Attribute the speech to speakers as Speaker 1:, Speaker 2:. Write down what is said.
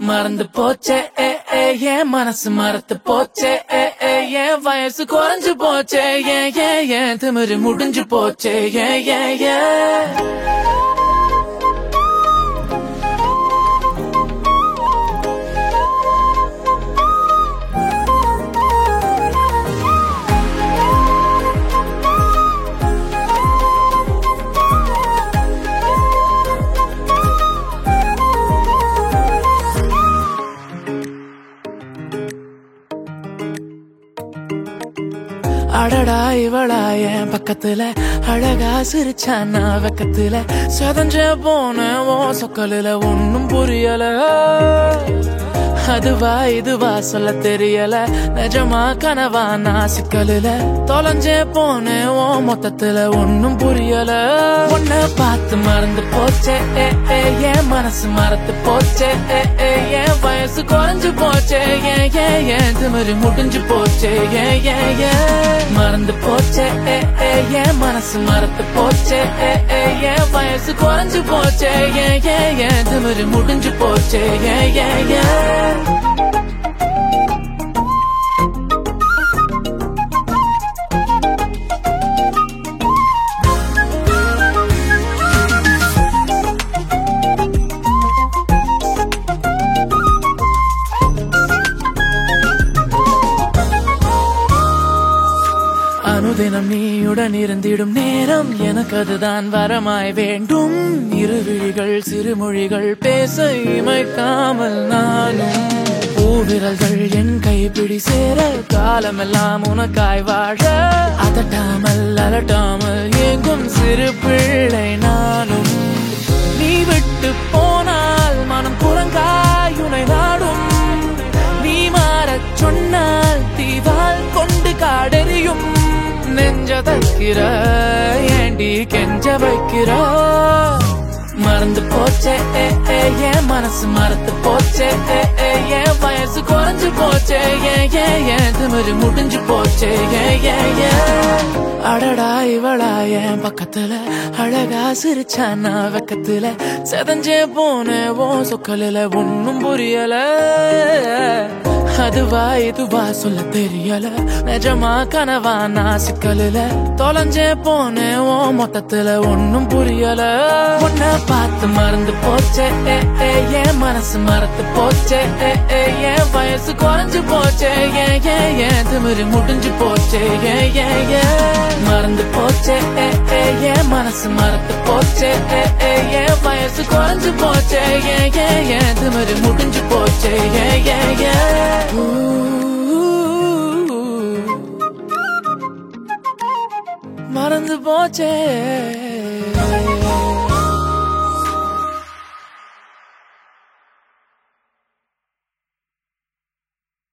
Speaker 1: மறந்து போச்சே ஏ ஏ ஏன் மனசு மறத்து போச்சே ஏ ஏ ஏன் வயசு குறைஞ்சு போச்சே ஏ ஏ ஏன் திமிரு முடிஞ்சு போச்சே ஏ ஏ ஏ அடடா இவளா என் பக்கத்துல அழகா சிரிச்சானா வெக்கத்துல செதஞ்ச போன ஓ சொக்கலில ஒன்னும் புரியல அதுவா இதுவா சொல்ல தெரியல நிஜமா கனவா நான் சிக்கலில தொலைஞ்சே போன ஓ மொத்தத்துல ஒன்னும் புரியல உன்ன பார்த்து மறந்து போச்சே ஏ ஏ என் மனசு மறந்து போச்சே ஏ ஏ என் வயசு குறைஞ்சு போச்சே ஏ ஏ ஏன் திமிரு முடிஞ்சு போச்சே ஏ ஏ ஏ மறந்து போச்சே ஏ ஏ என் மனசு மறந்து போச்சே ஏ ஏ என் வயசு குறைஞ்சு போச்சே ஏ ஏ ஏன் திமிரு முடிஞ்சு போச்சே ஏ ஏ ஏ அனுதினம் நீயுடன் இருந்திடும் நேரம் எனக்கு அதுதான் வரமாய் வேண்டும் இருவிழிகள் சிறுமொழிகள் பேச இமைக்காமல் நானும் பூவிரல்கள் என் கைப்பிடி சேர காலமெல்லாம் உனக்காய் வாழ அதட்டாமல் அலட்டாமல் எங்கும் சிறு பிள்ளை நானும் நீ விட்டு போனால் மனம் புறங்காய் உனை நாடும் நீ மாறச் சொன்னால் தீவால் கொண்டு காடெறியும் நெஞ்ச தைக்கிற ஏண்டி கெஞ்ச வைக்கிற மறந்து போச்சே ஏ ஏ என் மனசு மறந்து போச்சே ஏ ஏ என் வயசு குறைஞ்சு போச்சே ஏ ஏ என் திமிரு முடிஞ்சு போச்சே ஏ ஏ ஏ அடடா இவளா என் பக்கத்துல அழகா சிரிச்சானா வெக்கத்துல செதஞ்சே போன ஓ சொக்கலில ஒன்னும் புரியல அதுவா இதுவா சொல்ல தெரியல நிஜமா கனவா நான் சிக்கலில தொலைஞ்சே போன ஓ மொத்தத்துல ஒன்னும் புரியல உன்ன பார்த்து மறந்து போச்சே ஏ ஏ என் மனசு மறந்து போச்சே ஏ ஏ என் வயசு குறைஞ்சு போச்சே ஏ ஏ என் திமிரு முடிஞ்சு போச்சே ஏ ஏ ஏ மறந்து போச்சே ஏ ஏ என் மனசு மறந்து போச்சே ஏ ஏ என் வயசு குறைஞ்சு போச்சே ஏ ஏ என் திமிரு முடிஞ்சு போச்சே ஏ ஏ ஏ மறந்து போச்சே